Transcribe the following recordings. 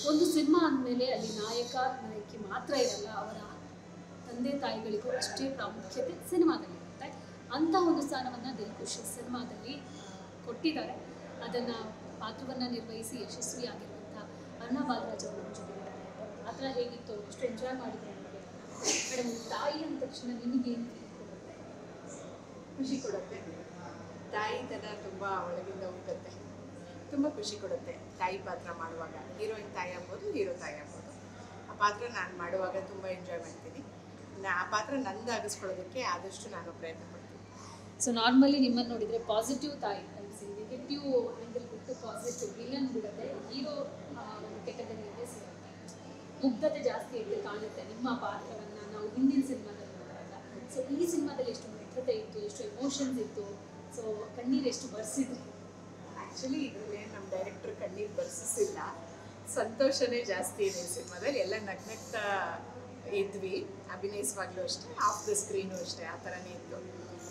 ಒಂದು ಸಿನಿಮಾ ಅಂದಮೇಲೆ ಅಲ್ಲಿ ನಾಯಕ ನಾಯಕಿ ಮಾತ್ರ ಇರಲ್ಲ ಅವರ ತಂದೆ ತಾಯಿಗಳಿಗೂ ಅಷ್ಟೇ ಪ್ರಾಮುಖ್ಯತೆ ಸಿನಿಮಾದಲ್ಲಿರುತ್ತೆ ಅಂಥ ಒಂದು ಸ್ಥಾನವನ್ನು ದಿಲ್ಖುಷ್ ಸಿನಿಮಾದಲ್ಲಿ ಆ, ಕೊಟ್ಟಿದ್ದಾರೆ ಅದನ್ನು ಪಾತ್ರವನ್ನು ನಿರ್ವಹಿಸಿ ಯಶಸ್ವಿಯಾಗಿರುವಂಥ ಅರುಣಾ ಬಾಲರಾಜ್ ಅವರು ನಮ್ಮ ಜೊತೆ ಇದ್ದಾರೆ ಆ ಥರ ಹೇಗಿತ್ತು ಎಷ್ಟು ಎಂಜಾಯ್ ಮಾಡಿದ್ರು ನಿಮಗೆ ಮೇಡಮ್ ತಾಯಿ ಅಂದ ತಕ್ಷಣ ನಿಮಗೇನು ಖುಷಿ ಕೊಡುತ್ತೆ ತಾಯಿತನ ತುಂಬ ಒಳಗಿಂದ ಹುಟ್ಟುತ್ತೆ ತುಂಬ ಖುಷಿ ಕೊಡುತ್ತೆ ತಾಯಿ ಪಾತ್ರ ಮಾಡುವಾಗ ಹೀರೋಯಿನ್ ತಾಯಿ ಆಗ್ಬೋದು ಹೀರೋ ತಾಯಿ ಆಗ್ಬೋದು ಆ ಪಾತ್ರ ನಾನು ಮಾಡುವಾಗ ತುಂಬ ಎಂಜಾಯ್ ಮಾಡ್ತೀನಿ ನಾ ಆ ಪಾತ್ರ ನಂದಾಗಿಸ್ಕೊಳ್ಳೋದಕ್ಕೆ ಆದಷ್ಟು ನಾನು ಪ್ರಯತ್ನ ಪಡ್ತೀನಿ ಸೊ ನಾರ್ಮಲಿ ನಿಮ್ಮನ್ನು ನೋಡಿದರೆ ಪಾಸಿಟಿವ್ ತಾಯಿ ನೆಗೆಟಿವ್ ಆ್ಯಂಗಲ್ ಬಿಟ್ಟು ಪಾಸಿಟಿವ್ ವಿಲನ್ ಬಿಡದೆ ಹೀರೋ ಒಂದು ಕೆಟಗರಿಯಲ್ಲಿ ಸಿಗುತ್ತೆ ಮುಗ್ಧತೆ ಜಾಸ್ತಿ ಇದ್ದು ಕಾಣುತ್ತೆ ನಿಮ್ಮ ಪಾತ್ರವನ್ನು ನಾವು ಹಿಂದಿನ ಸಿನಿಮಾದಲ್ಲಿ ನೋಡಿದಾಗ ಸೊ ಈ ಸಿನಿಮಾದಲ್ಲಿ ಎಷ್ಟು ಮುಗ್ಧತೆ ಇತ್ತು ಎಷ್ಟು ಎಮೋಷನ್ಸ್ ಇತ್ತು ಸೊ ಕಣ್ಣೀರು ಎಷ್ಟು ಬರ್ಸಿದ್ರಿ ಆ್ಯಕ್ಚುಲಿ ಇದರಲ್ಲಿ ನಮ್ಮ ಡೈರೆಕ್ಟ್ರ್ ಕಣ್ಣೀರು ಬರ್ಸಿಸಿಲ್ಲ ಸಂತೋಷನೇ ಜಾಸ್ತಿ ಇದೆ ಈ ಸಿನಿಮಾದಲ್ಲಿ ಎಲ್ಲ ನಗ್ನಗ್ತಾ ಇದ್ವಿ ಅಭಿನಯಿಸುವಾಗಲೂ ಅಷ್ಟೇ ಆಫ್ ದ ಸ್ಕ್ರೀನು ಅಷ್ಟೇ ಆ ಥರನೇ ಇತ್ತು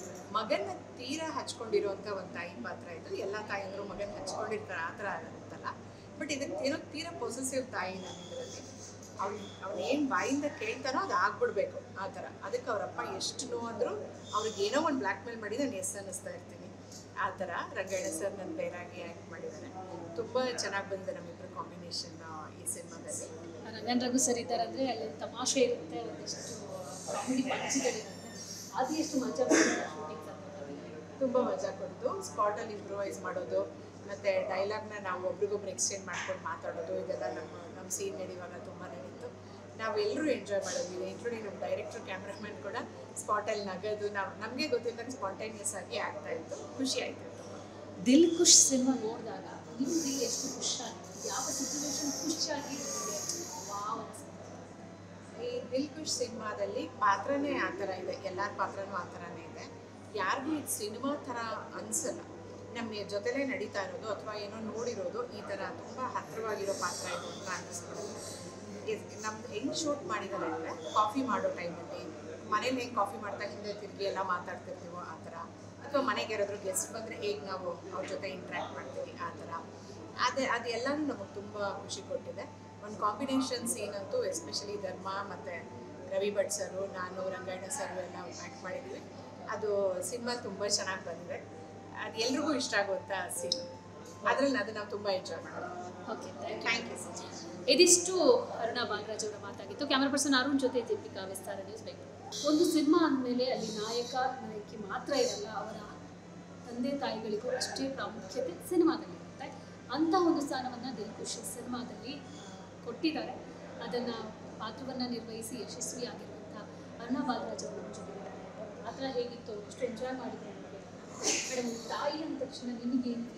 ಮಗನ ತೀರಾ ಹಚ್ಕೊಂಡಿರೋಂಥ ಒಂದು ತಾಯಿ ಪಾತ್ರ ಇದು ಎಲ್ಲ ತಾಯಿಯಂದ್ರು ಮಗನ ಹಚ್ಕೊಂಡಿರ್ತಾರೆ ಆ ಥರ ಆಗುತ್ತಲ್ಲ ಬಟ್ ಇದಕ್ಕೆ ಏನೋ ತೀರಾ ಪೊಸೆಸಿವ್ ತಾಯಿ ನಾನು ಇದರಲ್ಲಿ ಅವ್ನು ಅವ್ನು ಏನು ಬಾಯಿಂದ ಕೇಳ್ತಾನೋ ಅದು ಆಗ್ಬಿಡ್ಬೇಕು ಆ ಥರ ಅದಕ್ಕೆ ಅವರಪ್ಪ ಎಷ್ಟು ನೋವು ಅಂದರೂ ಅವ್ರಿಗೆ ಏನೋ ಒಂದು ಬ್ಲ್ಯಾಕ್ ಮೇಲ್ ಮಾಡಿ ನಾನು ಎಸ್ ಅನ್ನಿಸ್ತಾ ಇರ್ತೀನಿ ಆ ಥರ ರಂಗಣ್ಣ ಸರ್ ನನ್ನ ಬೇರಾಗಿ ಆ್ಯಕ್ಟ್ ಮಾಡಿದ್ದಾರೆ ತುಂಬ ಚೆನ್ನಾಗಿ ಬಂದಿದೆ ನಮ್ಮಿಬ್ಬರು ಕಾಂಬಿನೇಷನ್ ಈ ಸಿನಿಮಾದಲ್ಲಿ ರಂಗನ್ ರಘು ಸರ್ ಇದ್ದಾರೆ ಅಂದರೆ ಅಲ್ಲಿ ತಮಾಷೆ ಇರುತ್ತೆ ಒಂದಿಷ್ಟು ಕಾಮಿಡಿ ಪಂಚಿಗಳಿರುತ್ತೆ ಅದು ಎಷ್ಟು ಮಜಾ ಬರುತ್ತೆ ಶೂಟಿಂಗ್ ಸಂದರ್ಭದಲ್ಲಿ ತುಂಬ ಮಜಾ ಕೊಡ್ತು ಸ್ಪಾಟಲ್ಲಿ ಇಂಪ್ರೂವೈಸ್ ಮಾಡೋದು ಮತ್ತು ಡೈಲಾಗ್ನ ನಾವು ಒಬ್ರಿಗೊಬ್ರು ಎಕ್ಸ್ಚೇಂಜ್ ಮಾಡ್ಕೊಂಡು ಮಾತಾಡೋದು ಇದೆಲ್ಲ ನಮ್ಮ ನಮ್ಮ ಸೀನ್ ನಡೆಯುವಾಗ ತುಂಬ ನಡೀತು ನಾವೆಲ್ಲರೂ ಎಂಜಾಯ್ ಮಾಡಿದ್ವಿ ಇನ್ಕ್ಲೂಡಿಂಗ್ ನಮ್ಮ ಡೈರೆಕ್ಟರ್ ಕ್ಯಾಮ್ರಾಮನ್ ಕೂಡ ಸ್ಪಾಟಲ್ಲಿ ನಗೋದು ನಾವು ನಮಗೆ ಗೊತ್ತಿದ್ದಂಗೆ ಸ್ಪಾಂಟೇನಿಯಸ್ ಆಗಿ ಆಗ್ತಾ ಇತ್ತು ಖುಷಿ ಆಯಿತು ದಿಲ್ ಖುಷ್ ಸಿನಿಮಾ ನೋಡಿದಾಗ ನಿಮಗೆ ಎಷ್ಟು ಖುಷಿಯಾಗಿತ್ತು ಯಾವ ಸಿಚುವೇಶನ್ ಖುಷಿಯಾಗಿ ನಿಮಗೆ ವಾವ್ ಅನ್ಸುತ್ತೆ ಈ ದಿಲ್ ಖುಷ್ ಸಿನಿಮಾದಲ್ಲಿ ಪಾತ್ರನೇ ಆ ಥರ ಇದೆ ಎಲ್ಲರ ಪಾತ್ರನೂ ಆ ಥರನೇ ಇದೆ ಯಾರಿಗೂ ಇದು ಸಿನಿಮಾ ಥರ ಅನ್ಸಲ್ಲ ನಮ್ಮ ಜೊತೆಲೇ ನಡೀತಾ ಇರೋದು ಅಥವಾ ಏನೋ ನೋಡಿರೋದು ಈ ಥರ ತುಂಬ ಹತ್ತಿರವಾಗಿರೋ ಪಾತ್ರ ಇದು ಅಂತ ಅನ್ನಿಸ್ಬಿಡುತ್ತೆ ನಮ್ದು ಹೆಂಗೆ ಶೂಟ್ ಮಾಡಿದ್ದಾರೆ ಅಂದರೆ ಕಾಫಿ ಮಾಡೋ ಟೈಮಲ್ಲಿ ಮನೇಲಿ ಹೆಂಗೆ ಕಾಫಿ ಮಾಡ್ತಾ ಹಿಂದೆ ತಿರುಗಿ ಎಲ್ಲ ಮಾತಾಡ್ತಿರ್ತೀವೋ ಆ ಥರ ಅಥವಾ ಮನೆಗೆ ಯಾರಾದರೂ ಗೆಸ್ಟ್ ಬಂದರೆ ಹೇಗೆ ನಾವು ಅವ್ರ ಜೊತೆ ಇಂಟ್ರ್ಯಾಕ್ಟ್ ಮಾಡ್ತೀವಿ ಆ ಥರ ಅದೇ ಅದೆಲ್ಲನೂ ನಮಗೆ ತುಂಬ ಖುಷಿ ಕೊಟ್ಟಿದೆ ಒಂದು ಕಾಂಬಿನೇಷನ್ ಸೀನ್ ಅಂತೂ ಎಸ್ಪೆಷಲಿ ಧರ್ಮ ಮತ್ತು ರವಿ ಭಟ್ ಸರು ನಾನು ರಂಗಾಯಣ ಸರ್ ಎಲ್ಲ ಆ್ಯಕ್ಟ್ ಮಾಡಿದ್ವಿ ಅದು ಸಿನಿಮಾ ತುಂಬ ಚೆನ್ನಾಗಿ ಬಂದಿದೆ ಅದು ಎಲ್ರಿಗೂ ಇಷ್ಟ ಆಗುವಂಥ ಸೀನ್ ಅದರಲ್ಲಿ ಅದು ನಾವು ತುಂಬ ಎಂಜಾಯ್ ಮಾಡೋದು okay thank thank you so much you ಇದಿಷ್ಟು ಅರುಣಾ ಬಾಲರಾಜ್ ಅವರ ಮಾತಾಗಿತ್ತು ಕ್ಯಾಮರಾ ಪರ್ಸನ್ ಅರುಣ್ ಜೊತೆ ದೀಪಿಕಾ ವಿಸ್ತಾರ ನ್ಯೂಸ್ ಬೆಂಗಳೂರು ಒಂದು ಸಿನಿಮಾ ಅಂದಮೇಲೆ ಅಲ್ಲಿ ನಾಯಕ ನಾಯಕಿ ಮಾತ್ರ ಇರಲ್ಲ ಅವರ ತಂದೆ ತಾಯಿಗಳಿಗೂ ಅಷ್ಟೇ ಪ್ರಾಮುಖ್ಯತೆ ಸಿನಿಮಾದಲ್ಲಿರುತ್ತೆ ಅಂಥ ಒಂದು ಸ್ಥಾನವನ್ನು ದಿಲ್ಖುಷ್ ಸಿನಿಮಾದಲ್ಲಿ ಆ, ಕೊಟ್ಟಿದ್ದಾರೆ ಅದನ್ನು ಪಾತ್ರವನ್ನು ನಿರ್ವಹಿಸಿ ಯಶಸ್ವಿಯಾಗಿರುವಂಥ ಅರುಣಾ ಬಾಲರಾಜ್ ಅವರು ನಮ್ಮ ಜೊತೆ ಇದ್ದಾರೆ ಆ ಥರ ಹೇಗಿತ್ತು ಎಷ್ಟು ಎಂಜಾಯ್ ಮಾಡಿದ್ರು ನಿಮಗೆ ಮೇಡಮ್ ತಾಯಿ ಅಂದ ತಕ್ಷಣ ನಿಮಗೇನು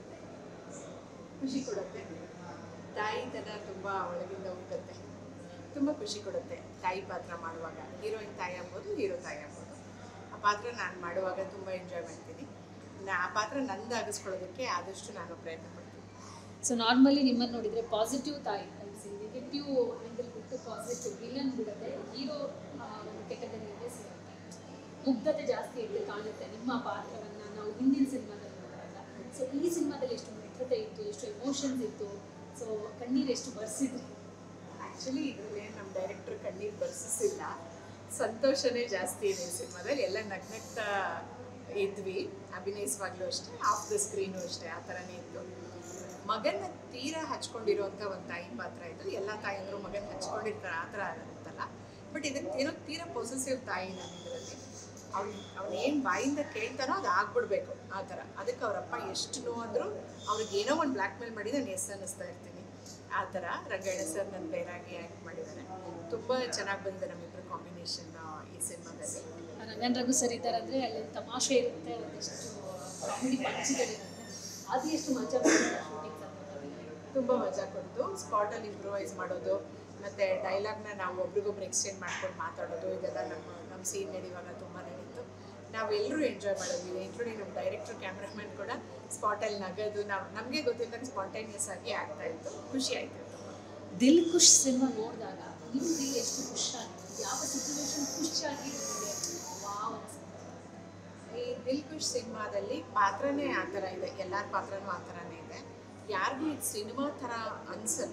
ಖುಷಿ ಕೊಡುತ್ತೆ ತಾಯಿತನ ತುಂಬ ಒಳಗಿಂದ ಹುಟ್ಟುತ್ತೆ ತುಂಬ ಖುಷಿ ಕೊಡುತ್ತೆ ತಾಯಿ ಪಾತ್ರ ಮಾಡುವಾಗ ಹೀರೋಯಿನ್ ತಾಯಿ ಆಗ್ಬೋದು ಹೀರೋ ತಾಯಿ ಆಗ್ಬೋದು ಆ ಪಾತ್ರ ನಾನು ಮಾಡುವಾಗ ತುಂಬ ಎಂಜಾಯ್ ಮಾಡ್ತೀನಿ ನಾ ಆ ಪಾತ್ರ ನಂದಾಗಿಸ್ಕೊಳ್ಳೋದಕ್ಕೆ ಆದಷ್ಟು ನಾನು ಪ್ರಯತ್ನ ಪಡ್ತೀನಿ ಸೊ ನಾರ್ಮಲಿ ನಿಮ್ಮನ್ನು ನೋಡಿದರೆ ಪಾಸಿಟಿವ್ ತಾಯಿ ನೆಗೆಟಿವ್ ಆ್ಯಂಗಲ್ ಬಿಟ್ಟು ಪಾಸಿಟಿವ್ ವಿಲನ್ ಬಿಡದೆ ಹೀರೋ ಒಂದು ಕೆಟಗರಿಯಲ್ಲಿ ಸಿಗುತ್ತೆ ಮುಗ್ಧತೆ ಜಾಸ್ತಿ ಇದ್ದು ಕಾಣುತ್ತೆ ನಿಮ್ಮ ಪಾತ್ರವನ್ನು ನಾವು ಹಿಂದಿನ ಸಿನಿಮಾದಲ್ಲಿ ನೋಡಿದಾಗ ಸೊ ಈ ಸಿನಿಮಾದಲ್ಲಿ ಎಷ್ಟು ಮುಗ್ಧತೆ ಇತ್ತು ಎಷ್ಟು ಎಮೋಷನ್ಸ್ ಇತ್ತು ಸೊ ಕಣ್ಣೀರು ಎಷ್ಟು ಬರ್ಸಿದ್ರಿ ಆ್ಯಕ್ಚುಲಿ ಇದರಲ್ಲಿ ನಮ್ಮ ಡೈರೆಕ್ಟ್ರ್ ಕಣ್ಣೀರು ಬರ್ಸಿಸಿಲ್ಲ ಸಂತೋಷನೇ ಜಾಸ್ತಿ ಇದೆ ಈ ಸಿನಿಮಾದಲ್ಲಿ ಎಲ್ಲ ನಗ್ನಗ್ತಾ ಇದ್ವಿ ಅಭಿನಯಿಸುವಾಗಲೂ ಅಷ್ಟೇ ಆಫ್ ದ ಸ್ಕ್ರೀನು ಅಷ್ಟೇ ಆ ಥರನೇ ಇತ್ತು ಮಗನ ತೀರಾ ಹಚ್ಕೊಂಡಿರೋಂಥ ಒಂದು ತಾಯಿ ಪಾತ್ರ ಇದು ಎಲ್ಲ ತಾಯಿಯಂದ್ರು ಮಗನ ಹಚ್ಕೊಂಡಿರ್ತಾರೆ ಆ ಥರ ಆಗುತ್ತಲ್ಲ ಬಟ್ ಇದಕ್ಕೆ ಏನೋ ತೀರಾ ಪೊಸೆಸಿವ್ ತಾಯಿ ನಾನು ಇದರಲ್ಲಿ ಅವ್ನು ಅವ್ನು ಏನು ಬಾಯಿಂದ ಕೇಳ್ತಾನೋ ಅದು ಆಗ್ಬಿಡ್ಬೇಕು ಆ ಥರ ಅದಕ್ಕೆ ಅವರಪ್ಪ ಎಷ್ಟು ನೋವು ಅಂದರೂ ಅವ್ರಿಗೆ ಏನೋ ಒಂದು ಬ್ಲ್ಯಾಕ್ ಮೇಲ್ ಮಾಡಿ ನಾನು ಎಸ್ ಅನ್ನಿಸ್ತಾ ಇರ್ತೀನಿ ಆ ಥರ ರಂಗಣ್ಣ ಸರ್ ನನ್ನ ಬೇರಾಗಿ ಆ್ಯಕ್ಟ್ ಮಾಡಿದ್ದಾರೆ ತುಂಬ ಚೆನ್ನಾಗಿ ಬಂದಿದೆ ನಮ್ಮಿಬ್ಬರು ಕಾಂಬಿನೇಷನ್ ಈ ಸಿನಿಮಾದಲ್ಲಿ ರಂಗನ್ ರಘು ಸರ್ ಇದ್ದಾರೆ ಅಂದರೆ ಅಲ್ಲಿ ತಮಾಷೆ ಇರುತ್ತೆ ಒಂದಿಷ್ಟು ಕಾಮಿಡಿ ಪಂಚಿಗಳಿರುತ್ತೆ ಅದು ಎಷ್ಟು ಮಜಾ ಬರುತ್ತೆ ಶೂಟಿಂಗ್ ಸಂದರ್ಭದಲ್ಲಿ ತುಂಬ ಮಜಾ ಕೊಡ್ತು ಸ್ಪಾಟಲ್ಲಿ ಇಂಪ್ರೂವೈಸ್ ಮಾಡೋದು ಮತ್ತು ಡೈಲಾಗ್ನ ನಾವು ಒಬ್ರಿಗೊಬ್ರು ಎಕ್ಸ್ಚೇಂಜ್ ಮಾಡ್ಕೊಂಡು ಮಾತಾಡೋದು ಇದೆಲ್ಲ ನಮ್ಮ ನಮ್ಮ ಸೀನ್ ನಡೆಯುವಾಗ ತುಂಬ ನಡೀತು ನಾವೆಲ್ಲರೂ ಎಂಜಾಯ್ ಮಾಡಿದ್ವಿ ಇನ್ಕ್ಲೂಡಿಂಗ್ ನಮ್ಮ ಡೈರೆಕ್ಟರ್ ಕ್ಯಾಮ್ರಾಮನ್ ಕೂಡ ಸ್ಪಾಟಲ್ಲಿ ನಗೋದು ನಾವು ನಮಗೆ ಗೊತ್ತಿದ್ದಂಗೆ ಸ್ಪಾಂಟೇನಿಯಸ್ ಆಗಿ ಆಗ್ತಾ ಇತ್ತು ಖುಷಿ ಆಯಿತು ದಿಲ್ ಖುಷ್ ಸಿನಿಮಾ ನೋಡಿದಾಗ ನಿಮಗೆ ಎಷ್ಟು ಖುಷಿಯಾಗಿತ್ತು ಯಾವ ಸಿಚುವೇಶನ್ ಖುಷಿಯಾಗಿ ನಿಮಗೆ ವಾವ್ ಅನ್ಸುತ್ತೆ ಈ ದಿಲ್ ಖುಷ್ ಸಿನಿಮಾದಲ್ಲಿ ಪಾತ್ರನೇ ಆ ಥರ ಇದೆ ಎಲ್ಲರ ಪಾತ್ರನೂ ಆ ಥರನೇ ಇದೆ ಯಾರಿಗೂ ಇದು ಸಿನಿಮಾ ಥರ ಅನ್ಸಲ್ಲ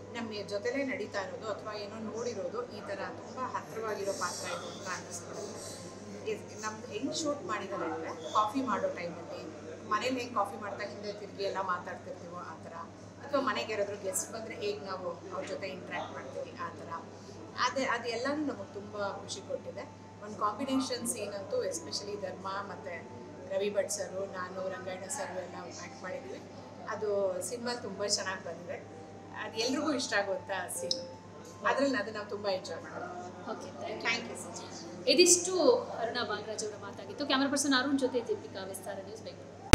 ನಮ್ಮ ಜೊತೆಲೇ ನಡೀತಾ ಇರೋದು ಅಥವಾ ಏನೋ ನೋಡಿರೋದು ಈ ಥರ ತುಂಬ ಹತ್ತಿರವಾಗಿರೋ ಪಾತ್ರ ಇದು ಅಂತ ಅನ್ನಿಸ್ಕೊಳ್ಳುತ್ತೆ ನಮ್ದು ಹೆಂಗೆ ಶೂಟ್ ಮಾಡಿದ್ದಾರೆ ಅಂದರೆ ಕಾಫಿ ಮಾಡೋ ಟೈಮಲ್ಲಿ ಮನೇಲಿ ಹೆಂಗೆ ಕಾಫಿ ಮಾಡ್ತಾ ಹಿಂದೆ ತಿರುಗಿ ಎಲ್ಲ ಮಾತಾಡ್ತಿರ್ತೀವೋ ಆ ಥರ ಅಥವಾ ಮನೆಗೆ ಯಾರಾದರೂ ಗೆಸ್ಟ್ ಬಂದರೆ ಹೇಗೆ ನಾವು ಅವ್ರ ಜೊತೆ ಇಂಟ್ರ್ಯಾಕ್ಟ್ ಮಾಡ್ತೀವಿ ಆ ಥರ ಅದೇ ಅದೆಲ್ಲನೂ ನಮಗೆ ತುಂಬ ಖುಷಿ ಕೊಟ್ಟಿದೆ ಒಂದು ಕಾಂಬಿನೇಷನ್ ಸೀನ್ ಅಂತೂ ಎಸ್ಪೆಷಲಿ ಧರ್ಮ ಮತ್ತು ರವಿ ಭಟ್ ಸರು ನಾನು ರಂಗಾಯಣ ಸರ್ ಎಲ್ಲ ಆ್ಯಕ್ಟ್ ಮಾಡಿದ್ವಿ ಅದು ಸಿನಿಮಾ ತುಂಬ ಚೆನ್ನಾಗಿ ಬಂದಿದೆ ಅದು ಎಲ್ರಿಗೂ ಇಷ್ಟ ಆಗುವಂಥ ಸೀನ್ ಅದ್ರಲ್ಲಿ ಅದು ನಾವು ತುಂಬ ಎಂಜಾಯ್ ಮಾಡೋದು okay thank you thank you so much ಇದಿಷ್ಟು ಅರುಣಾ ಬಾಗರಾಜ್ ಅವರ ಮಾತಾಗಿತ್ತು ಕ್ಯಾಮರಾ ಪರ್ಸನ್ ಅರುಣ್ ಜೊತೆ ದೀಪಿಕಾ ವಿಸ್ತಾರ ನ್ಯೂಸ್ ಬೆಂಗಳೂರು